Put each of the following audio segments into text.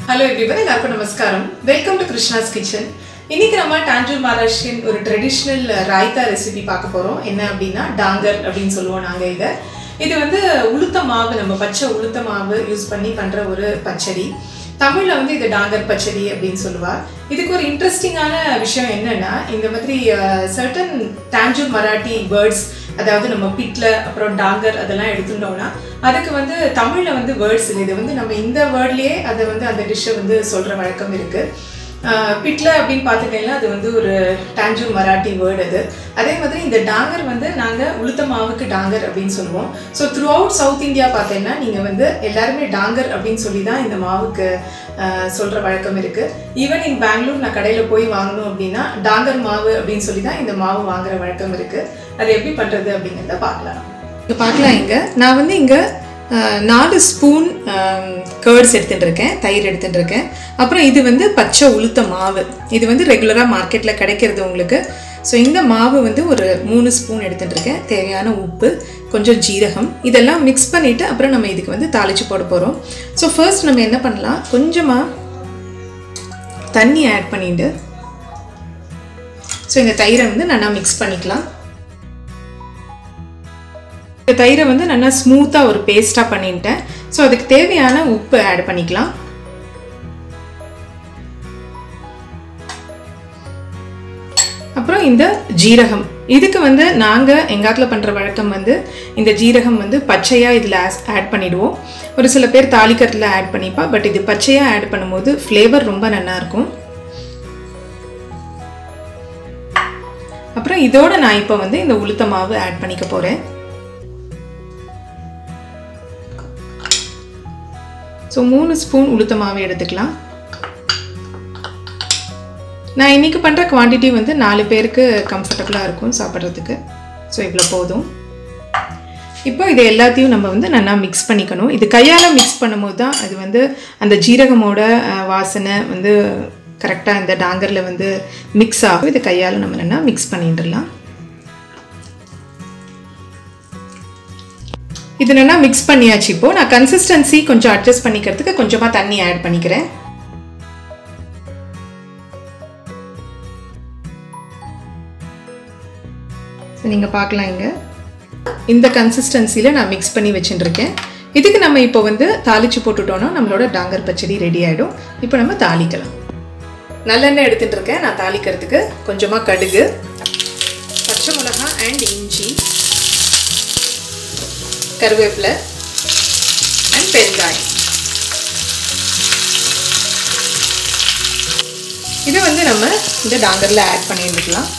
hello everyone எல்லாருக்கும் நமஸ்காரம் welcome to Krishna's kitchen இன்னைக்கு நம்ம டாஞ்சூர் மகாராஷ்டிரியன் ஒரு ட்ரெடிஷ்னல் ராய்த்தா ரெசிபி பார்க்க போகிறோம் என்ன அப்படின்னா டாங்கர் அப்படின்னு சொல்லுவோம் நாங்கள் இதை இது வந்து உளுத்த மாவு நம்ம பச்சை உளுத்த மாவு யூஸ் பண்ணி பண்ணுற ஒரு பச்சடி தமிழில் வந்து இது டாங்கர் பச்சடி அப்படின்னு சொல்லுவா இதுக்கு ஒரு இன்ட்ரெஸ்டிங்கான விஷயம் என்னன்னா இந்த மாதிரி சர்டன் டாஞ்சூர் மராட்டி வேர்ட்ஸ் அதாவது நம்ம பிட்ல அப்புறம் டாங்கர் அதெல்லாம் எடுத்துட்டோம்னா அதுக்கு வந்து தமிழில் வந்து வேர்ட்ஸ் இல்லை இது வந்து நம்ம இந்த வேர்ட்லேயே அதை வந்து அந்த டிஷ்ஷை வந்து சொல்கிற வழக்கம் இருக்குது பிட்ல அப்படின்னு பார்த்துட்டீங்கன்னா அது வந்து ஒரு டாஞ்சூர் மராட்டி வேர்டு அது அதே மாதிரி இந்த டாங்கர் வந்து நாங்கள் உளுத்த மாவுக்கு டாங்கர் அப்படின்னு சொல்லுவோம் so throughout south India பார்த்தீங்கன்னா நீங்கள் வந்து எல்லாருமே டாங்கர் அப்படின்னு சொல்லி தான் இந்த மாவுக்கு சொல்கிற வழக்கம் இருக்குது ஈவன் இன் பெங்களூர் நான் கடையில் போய் வாங்கணும் அப்படின்னா டாங்கர் மாவு அப்படின்னு சொல்லி தான் இந்த மாவு வாங்குற வழக்கம் இருக்குது அது எப்படி பண்ணுறது அப்படிங்கிறத பார்க்கலாம் இங்கே பார்க்கலாம் இங்கே நான் வந்து இங்கே நாலு ஸ்பூன் கேர்ட்ஸ் எடுத்துகிட்டு இருக்கேன் தயிர் எடுத்துகிட்டு இருக்கேன் அப்புறம் இது வந்து பச்சை உளுத்த மாவு இது வந்து ரெகுலராக மார்க்கெட்டில் கிடைக்கிறது உங்களுக்கு ஸோ இந்த மாவு வந்து ஒரு மூணு ஸ்பூன் எடுத்துகிட்டு இருக்கேன் தேவையான உப்பு கொஞ்சம் ஜீரகம் இதெல்லாம் மிக்ஸ் பண்ணிவிட்டு அப்புறம் நம்ம இதுக்கு வந்து தாளித்து போட போகிறோம் ஸோ ஃபர்ஸ்ட் நம்ம என்ன பண்ணலாம் கொஞ்சமாக தண்ணி ஆட் பண்ணிட்டு ஸோ இந்த தயிரை வந்து நல்லா மிக்ஸ் பண்ணிக்கலாம் இந்த தயிரை வந்து நல்லா ஸ்மூத்தாக ஒரு பேஸ்ட்டாக பண்ணிட்டேன் ஸோ அதுக்கு தேவையான உப்பு ஆட் பண்ணிக்கலாம் அப்புறம் இந்த ஜீரகம் இதுக்கு வந்து நாங்கள் எங்காத்தில் பண்ணுற வழக்கம் வந்து இந்த ஜீரகம் வந்து பச்சையாக இதில் ஆட் பண்ணிவிடுவோம் ஒரு சில பேர் தாளிக்கிறதுல ஆட் பண்ணிப்பா பட் இது பச்சையாக ஆட் பண்ணும்போது ஃப்ளேவர் ரொம்ப நல்லாயிருக்கும் அப்புறம் இதோட நான் இப்போ வந்து இந்த உளுத்த மாவு ஆட் பண்ணிக்க போகிறேன் ஸோ மூணு ஸ்பூன் உளுத்த மாவு எடுத்துக்கலாம் நான் இன்றைக்கி பண்ணுற குவான்டிட்டி வந்து நாலு பேருக்கு கம்ஃபர்டபுளாக இருக்கும் சாப்பிட்றதுக்கு ஸோ இவ்வளோ போதும் இப்போ இது எல்லாத்தையும் நம்ம வந்து நல்லா மிக்ஸ் பண்ணிக்கணும் இது கையால் மிக்ஸ் பண்ணும்போது தான் அது வந்து அந்த ஜீரகமோட வாசனை வந்து கரெக்டாக இந்த டாங்கரில் வந்து மிக்ஸ் ஆகும் இது கையால் நம்ம நல்லா மிக்ஸ் பண்ணிட்டுடலாம் இது நல்லா மிக்ஸ் பண்ணியாச்சு இப்போ நான் கன்சிஸ்டன்சி கொஞ்சம் அட்ஜஸ்ட் பண்ணிக்கிறதுக்கு கொஞ்சமாக தண்ணி ஆட் பண்ணிக்கிறேன் நீங்கள் பார்க்கலாம் இங்கே இந்த கன்சிஸ்டன்சியில் நான் மிக்ஸ் பண்ணி வச்சுட்டுருக்கேன் இதுக்கு நம்ம இப்போ வந்து தாளித்து போட்டுட்டோன்னா நம்மளோட டாங்கர் பச்சடி ரெடி ஆகிடும் இப்போ நம்ம தாளிக்கலாம் நல்லெண்ணெய் எடுத்துகிட்டு இருக்கேன் நான் தாளிக்கிறதுக்கு கொஞ்சமாக கடுகு பச்சை மிளகாய் அண்ட் இஞ்சி கருவேப்பிலை அண்ட் பெருங்காயம் இதை வந்து நம்ம இந்த டாங்கரில் ஆட் பண்ணிட்டுருக்கலாம்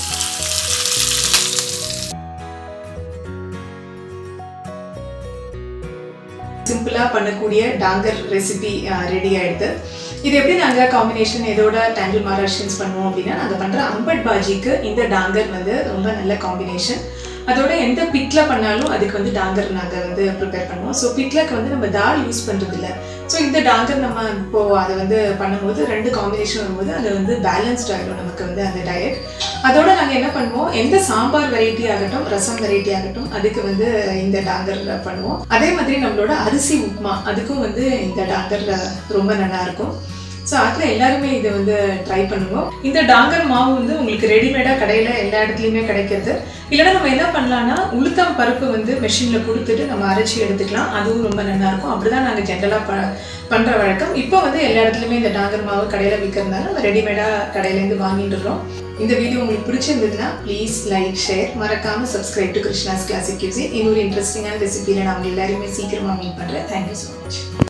சிம்பிளாக பண்ணக்கூடிய டாங்கர் ரெசிபி ரெடி ஆகிடுது இது எப்படி நாங்கள் காம்பினேஷன் எதோட டேண்டில் மகாராஷ்டிரன்ஸ் பண்ணுவோம் அப்படின்னா நாங்கள் பண்ணுற அம்பட் பாஜிக்கு இந்த டாங்கர் வந்து ரொம்ப நல்ல காம்பினேஷன் அதோட எந்த பிட்ல பண்ணாலும் அதுக்கு வந்து டாங்கர் நாங்கள் வந்து ப்ரிப்பேர் பண்ணுவோம் ஸோ பிட்லக்கு வந்து நம்ம தால் யூஸ் பண்ணுறது இல்லை ஸோ இந்த டாங்கர் நம்ம இப்போது அதை வந்து பண்ணும்போது ரெண்டு காம்பினேஷன் வரும்போது அது வந்து பேலன்ஸ்ட் ஆகிடும் நமக்கு வந்து அந்த டயட் அதோட நாங்கள் என்ன பண்ணுவோம் எந்த சாம்பார் வெரைட்டி ஆகட்டும் ரசம் வெரைட்டி ஆகட்டும் அதுக்கு வந்து இந்த டாங்கர் பண்ணுவோம் அதே மாதிரி நம்மளோட அரிசி உப்மா அதுக்கும் வந்து இந்த டாங்கர் ரொம்ப நல்லா இருக்கும் ஸோ அதில் எல்லாருமே இதை வந்து ட்ரை பண்ணுவோம் இந்த டாங்கர் மாவு வந்து உங்களுக்கு ரெடிமேடாக கடையில் எல்லா இடத்துலையுமே கிடைக்கிறது இல்லைன்னா நம்ம என்ன பண்ணலாம்னா உளுத்தம் பருப்பு வந்து மெஷினில் கொடுத்துட்டு நம்ம அரைச்சி எடுத்துக்கலாம் அதுவும் ரொம்ப நல்லாயிருக்கும் அப்படி தான் நாங்கள் ஜென்ரலாக ப பண்ணுற வழக்கம் இப்போ வந்து எல்லா இடத்துலையுமே இந்த டாங்கர் மாவு கடையில் விற்கிறதுனால நம்ம ரெடிமேடாக கடையிலேருந்து வாங்கிட்டுறோம் இந்த வீடியோ உங்களுக்கு பிடிச்சிருந்ததுன்னா ப்ளீஸ் லைக் ஷேர் மறக்காமல் subscribe to Krishna's classic cuisine இன்னொரு இன்ட்ரெஸ்டிங்கான ரெசிபியில் நான் உங்கள் எல்லாருமே சீக்கிரமாக மீட் பண்ணுறேன் தேங்க்யூ ஸோ மச்